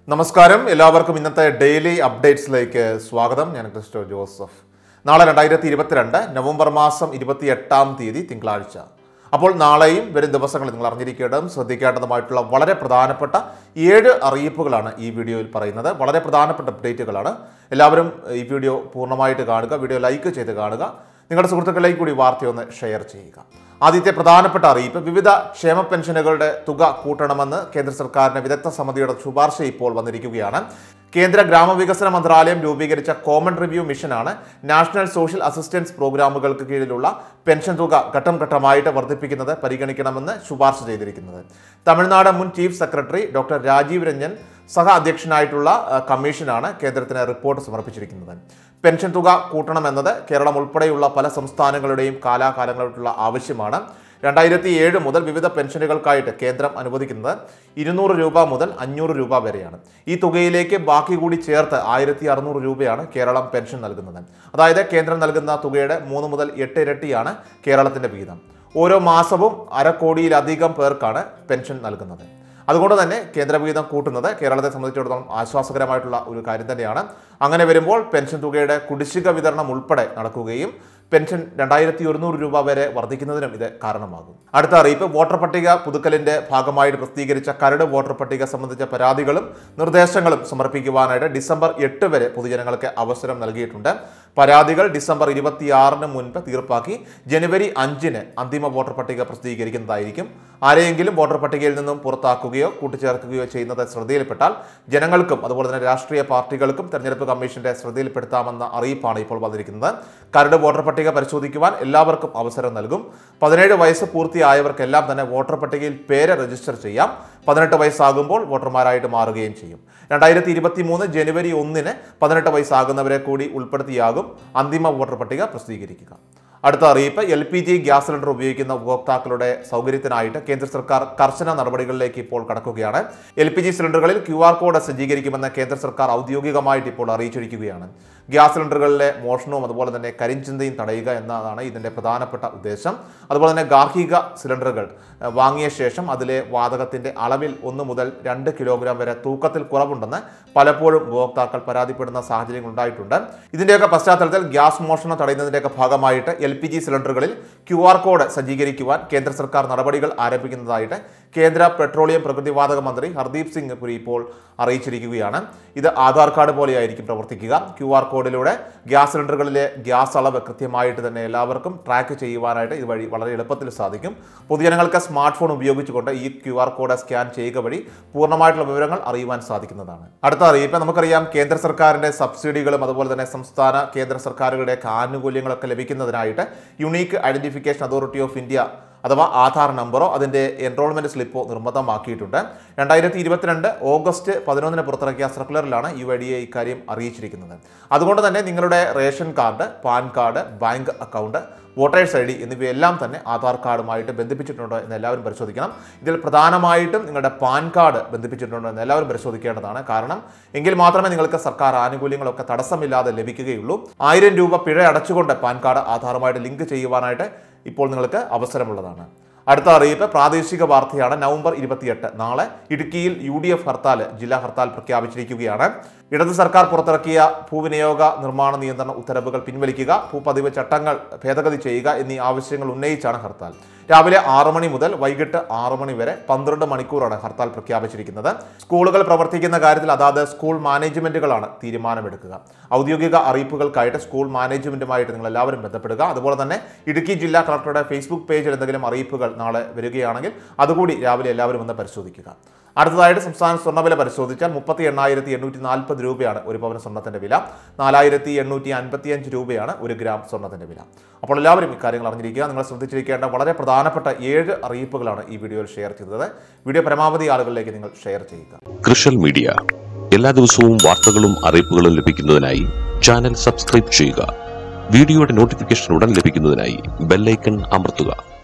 നമസ്കാരം എല്ലാവർക്കും ഇന്നത്തെ ഡെയിലി അപ്ഡേറ്റ്സിലേക്ക് സ്വാഗതം ഞാൻ ക്രിസ്റ്റോ ജോസഫ് നാളെ രണ്ടായിരത്തി ഇരുപത്തിരണ്ട് നവംബർ മാസം ഇരുപത്തി എട്ടാം തീയതി തിങ്കളാഴ്ച അപ്പോൾ നാളെയും വരും ദിവസങ്ങളിൽ നിങ്ങൾ അറിഞ്ഞിരിക്കേണ്ടതും ശ്രദ്ധിക്കേണ്ടതുമായിട്ടുള്ള വളരെ പ്രധാനപ്പെട്ട ഏഴ് അറിയിപ്പുകളാണ് ഈ വീഡിയോയിൽ പറയുന്നത് വളരെ പ്രധാനപ്പെട്ട അപ്ഡേറ്റുകളാണ് എല്ലാവരും ഈ വീഡിയോ പൂർണ്ണമായിട്ട് കാണുക വീഡിയോ ലൈക്ക് ചെയ്ത് കാണുക നിങ്ങളുടെ സുഹൃത്തുക്കളിലേക്ക് കൂടി വാർത്തയൊന്ന് ഷെയർ ചെയ്യുക ആദ്യത്തെ പ്രധാനപ്പെട്ട അറിയിപ്പ് വിവിധ ക്ഷേമ പെൻഷനുകളുടെ തുക കൂട്ടണമെന്ന് കേന്ദ്ര സർക്കാരിന്റെ വിദഗ്ധ സമിതിയുടെ ശുപാർശ ഇപ്പോൾ വന്നിരിക്കുകയാണ് കേന്ദ്ര ഗ്രാമവികസന മന്ത്രാലയം രൂപീകരിച്ച കോമൺ റിവ്യൂ മിഷനാണ് നാഷണൽ സോഷ്യൽ അസിസ്റ്റൻസ് പ്രോഗ്രാമുകൾക്ക് കീഴിലുള്ള പെൻഷൻ തുക ഘട്ടം ഘട്ടമായിട്ട് വർദ്ധിപ്പിക്കുന്നത് പരിഗണിക്കണമെന്ന് ശുപാർശ ചെയ്തിരിക്കുന്നത് തമിഴ്നാട് മുൻ chief secretary doctor Rajiv Ranjan സഹ അധ്യക്ഷനായിട്ടുള്ള അഹ്, കമ്മീഷനാണ് കേന്ദ്രത്തിന് റിപ്പോർട്ട് സമർപ്പിച്ചിരിക്കുന്നത് പെൻഷൻ തുക കൂട്ടണമെന്നത് കേരളം ഉൾപ്പെടെയുള്ള പല സംസ്ഥാനങ്ങളുടെയും കാലാകാലങ്ങളായിട്ടുള്ള ആവശ്യമാണ് രണ്ടായിരത്തി ഏഴ് മുതൽ വിവിധ പെൻഷനുകൾക്കായിട്ട് കേന്ദ്രം അനുവദിക്കുന്നത് ഇരുന്നൂറ് രൂപ മുതൽ അഞ്ഞൂറ് രൂപ വരെയാണ് ഈ തുകയിലേക്ക് ബാക്കി കൂടി ചേർത്ത് ആയിരത്തി അറുന്നൂറ് രൂപയാണ് കേരളം പെൻഷൻ നൽകുന്നത് അതായത് കേന്ദ്രം നൽകുന്ന തുകയുടെ മൂന്ന് മുതൽ എട്ട് ഇരട്ടിയാണ് കേരളത്തിന്റെ വീതം ഓരോ മാസവും അര കോടിയിലധികം പേർക്കാണ് പെൻഷൻ നൽകുന്നത് അതുകൊണ്ട് തന്നെ കേന്ദ്രവിഹിതം കൂട്ടുന്നത് കേരളത്തെ സംബന്ധിച്ചിടത്തോളം ആശ്വാസകരമായിട്ടുള്ള ഒരു കാര്യം തന്നെയാണ് അങ്ങനെ വരുമ്പോൾ പെൻഷൻ തുകയുടെ കുടിശ്ശിക വിതരണം ഉൾപ്പെടെ നടക്കുകയും പെൻഷൻ രണ്ടായിരത്തി ഒരുന്നൂറ് രൂപ വരെ വർദ്ധിക്കുന്നതിനും ഇത് കാരണമാകും അടുത്ത അറിയിപ്പ് വോട്ടർ പട്ടിക പുതുക്കലിന്റെ ഭാഗമായിട്ട് പ്രസിദ്ധീകരിച്ച കരട് വോട്ടർ പട്ടിക സംബന്ധിച്ച പരാതികളും നിർദ്ദേശങ്ങളും സമർപ്പിക്കുവാനായിട്ട് ഡിസംബർ എട്ട് വരെ പൊതുജനങ്ങൾക്ക് അവസരം നൽകിയിട്ടുണ്ട് പരാതികൾ ഡിസംബർ ഇരുപത്തിയാറിന് മുൻപ് തീർപ്പാക്കി ജനുവരി അഞ്ചിന് അന്തിമ വോട്ടർ പട്ടിക പ്രസിദ്ധീകരിക്കുന്നതായിരിക്കും ആരെയെങ്കിലും വോട്ടർ പട്ടികയിൽ നിന്നും പുറത്താക്കുകയോ കൂട്ടിച്ചേർക്കുകയോ ചെയ്യുന്നത് ശ്രദ്ധയിൽപ്പെട്ടാൽ ജനങ്ങൾക്കും അതുപോലെ തന്നെ രാഷ്ട്രീയ പാർട്ടികൾക്കും തെരഞ്ഞെടുപ്പ് കമ്മീഷന്റെ ശ്രദ്ധയിൽപ്പെടുത്താമെന്ന അറിയിപ്പാണ് ഇപ്പോൾ വന്നിരിക്കുന്നത് കരട് വോട്ടർ പട്ടിക പരിശോധിക്കുവാൻ എല്ലാവർക്കും അവസരം നൽകും പതിനേഴ് വയസ്സ് പൂർത്തിയായവർക്കെല്ലാം തന്നെ വോട്ടർ പട്ടികയിൽ പേര് രജിസ്റ്റർ ചെയ്യാം പതിനെട്ട് വയസ്സാകുമ്പോൾ വോട്ടർമാരായിട്ട് മാറുകയും ചെയ്യും രണ്ടായിരത്തി ഇരുപത്തി മൂന്ന് ജനുവരി ഒന്നിന് പതിനെട്ട് വയസ്സാകുന്നവരെ കൂടി ഉൾപ്പെടുത്തിയാകും അന്തിമ വോട്ടർ പട്ടിക പ്രസിദ്ധീകരിക്കുക അടുത്ത അറിയിപ്പ് L P G gas cylinder ഉപയോഗിക്കുന്ന ഉപഭോക്താക്കളുടെ സൗകര്യത്തിനായിട്ട് കേന്ദ്ര സർക്കാർ കർശന നടപടികളിലേക്ക് ഇപ്പോൾ കടക്കുകയാണ് എൽ പി ജി സിലിണ്ടറുകളിൽ ക്യു ആർ കോഡ് സജ്ജീകരിക്കുമെന്ന് കേന്ദ്ര സർക്കാർ ഔദ്യോഗികമായിട്ട് ഇപ്പോൾ അറിയിച്ചിരിക്കുകയാണ് ഗ്യാസ് സിലിണ്ടറുകളിലെ മോഷണവും അതുപോലെ തന്നെ കരിഞ്ചന്തയും തടയുക എന്നതാണ് ഇതിന്റെ പ്രധാനപ്പെട്ട ഉദ്ദേശം അതുപോലെ തന്നെ ഗാർഹിക സിലിണ്ടറുകൾ ഏഹ്, വാങ്ങിയ ശേഷം അതിലെ വാതകത്തിന്റെ അളവിൽ ഒന്ന് മുതൽ രണ്ട് കിലോഗ്രാം വരെ തൂക്കത്തിൽ കുറവുണ്ടെന്ന് പലപ്പോഴും ഉപഭോക്താക്കൾ പരാതിപ്പെടുന്ന സാഹചര്യങ്ങൾ ഉണ്ടായിട്ടുണ്ട് ഇതിന്റെയൊക്കെ പശ്ചാത്തലത്തിൽ ഗ്യാസ് മോഷണം തടയുന്നതിന്റെയൊക്കെ ഭാഗമായിട്ട് എൽ പി ജി സിലിണ്ടറുകളിൽ ക്യു ആർ കോഡ് സജ്ജീകരിക്കുവാൻ കേന്ദ്ര സർക്കാർ നടപടികൾ ആരംഭിക്കുന്നതായിട്ട് കേന്ദ്ര പെട്രോളിയം പ്രകൃതിവാതക മന്ത്രി ഹർദീപ് സിംഗ് പുരി ഇപ്പോൾ അറിയിച്ചിരിക്കുകയാണ് ഇത് ആധാർ കാർഡ് പോലെയായിരിക്കും പ്രവർത്തിക്കുക ക്യു ആർ കോഡിലൂടെ ഗ്യാസ് സിലിണ്ടറുകളിലെ ഗ്യാസ് അളവ് കൃത്യമായിട്ട് തന്നെ എല്ലാവർക്കും ട്രാക്ക് ചെയ്യുവാനായിട്ട് ഇതുവഴി വളരെ എളുപ്പത്തിൽ സാധിക്കും പൊതുജനങ്ങൾക്ക് സ്മാർട്ട് ഫോൺ ഉപയോഗിച്ചുകൊണ്ട് ഈ ക്യു ആർ കോഡ് സ്കാൻ ചെയ്യുക വഴി പൂർണ്ണമായിട്ടുള്ള വിവരങ്ങൾ അറിയുവാൻ സാധിക്കുന്നതാണ് അടുത്ത അറിയിപ്പ് നമുക്കറിയാം കേന്ദ്ര സർക്കാരിന്റെ സബ്സിഡികളും അതുപോലെ തന്നെ സംസ്ഥാന കേന്ദ്ര സർക്കാരുകളുടെ ആനുകൂല്യങ്ങളൊക്കെ ലഭിക്കുന്നതിനായിട്ട് unique identification authority of India അഥവാ ആധാർ നമ്പറോ അതിൻ്റെ എൻറോൾമെൻറ്റ് സ്ലിപ്പോ നിർബന്ധമാക്കിയിട്ടുണ്ട് രണ്ടായിരത്തി ഇരുപത്തിരണ്ട് ഓഗസ്റ്റ് പതിനൊന്നിന് പുറത്തിറക്കിയ സർക്കുലറിലാണ് യു ഐ ഡി എ ഇക്കാര്യം അറിയിച്ചിരിക്കുന്നത് അതുകൊണ്ട് തന്നെ നിങ്ങളുടെ ration card PAN card bank account voters I D എന്നിവയെല്ലാം തന്നെ ആധാർ കാർഡുമായിട്ട് ബന്ധിപ്പിച്ചിട്ടുണ്ടോ എന്ന് എല്ലാവരും പരിശോധിക്കണം ഇതിൽ പ്രധാനമായിട്ടും നിങ്ങളുടെ പാൻ കാർഡ് ബന്ധിപ്പിച്ചിട്ടുണ്ടോ എന്ന് എല്ലാവരും പരിശോധിക്കേണ്ടതാണ് കാരണം എങ്കിൽ മാത്രമേ നിങ്ങൾക്ക് സർക്കാർ ആനുകൂല്യങ്ങളൊക്കെ തടസ്സമില്ലാതെ ലഭിക്കുകയുള്ളൂ ആയിരം രൂപ പിഴ അടച്ചുകൊണ്ട് പാൻ കാർഡ് ആധാറുമായിട്ട് ലിങ്ക് ചെയ്യുവാനായിട്ട് ഇപ്പോൾ നിങ്ങൾക്ക് അവസരമുള്ളതാണ് അടുത്ത അറിയിപ്പ് പ്രാദേശിക വാർത്തയാണ് നവംബർ ഇരുപത്തിയെട്ട് നാളെ ഇടുക്കിയിൽ യു ഡി എഫ് ഹർത്താൽ ജില്ലാ ഹർത്താൽ പ്രഖ്യാപിച്ചിരിക്കുകയാണ് ഇടത് സർക്കാർ പുറത്തിറക്കിയ ഭൂവിനിയോഗ നിർമ്മാണ നിയന്ത്രണ ഉത്തരവുകൾ പിൻവലിക്കുക ഭൂപതിവ് ചട്ടങ്ങൾ ഭേദഗതി ചെയ്യുക എന്നീ ആവശ്യങ്ങൾ ഉന്നയിച്ചാണ് ഹർത്താൽ രാവിലെ ആറ് മണി മുതൽ വൈകിട്ട് ആറ് മണി വരെ പന്ത്രണ്ട് മണിക്കൂറാണ് ഹർത്താൽ പ്രഖ്യാപിച്ചിരിക്കുന്നത് സ്കൂളുകൾ പ്രവർത്തിക്കുന്ന കാര്യത്തിൽ അതാത് സ്കൂൾ മാനേജ്മെന്റുകളാണ് തീരുമാനമെടുക്കുക ഔദ്യോഗിക അറിയിപ്പുകൾക്കായിട്ട് സ്കൂൾ മാനേജ്മെന്റുമായിട്ട് നിങ്ങൾ എല്ലാവരും ബന്ധപ്പെടുക അതുപോലെ തന്നെ ഇടുക്കി ജില്ലാ കളക്ടറുടെ ഫേസ്ബുക്ക് പേജിൽ എന്തെങ്കിലും അറിയിപ്പുകൾ നാളെ വരികയാണെങ്കിൽ അതുകൂടി രാവിലെ എല്ലാവരും ഒന്ന് പരിശോധിക്കുക അടുത്തതായിട്ട് സംസ്ഥാന സ്വർണ്ണവില പരിശോധിച്ചാൽ മുപ്പത്തി എണ്ണായിരത്തി എണ്ണൂറ്റി നാൽപ്പത് രൂപയാണ് ഒരു പവൻ സ്വർണ്ണത്തിന്റെ വില നാലായിരത്തി എണ്ണൂറ്റി അൻപത്തിയഞ്ച് രൂപയാണ് ഒരു ഗ്രാം സ്വർണ്ണത്തിന്റെ വില അപ്പോൾ എല്ലാവരും ഇക്കാര്യങ്ങൾ അറിഞ്ഞിരിക്കുക നിങ്ങൾ ശ്രദ്ധിച്ചിരിക്കേണ്ട വളരെ പ്രധാനപ്പെട്ട ഏഴ് അറിയിപ്പുകളാണ് ഈ വീഡിയോയിൽ ഷെയർ ചെയ്തത് വീഡിയോ പരമാവധി ആളുകളിലേക്ക് നിങ്ങൾ ഷെയർ ചെയ്യുക കൃഷൽ മീഡിയ എല്ലാ ദിവസവും വാർത്തകളും അറിയിപ്പുകളും ലഭിക്കുന്നതിനായി ചാനൽ സബ്സ്ക്രൈബ് ചെയ്യുക വീഡിയോയുടെ നോട്ടിഫിക്കേഷൻ ഉടൻ ലഭിക്കുന്നതിനായി ബെല്ലൈക്കൺ അമർത്തുക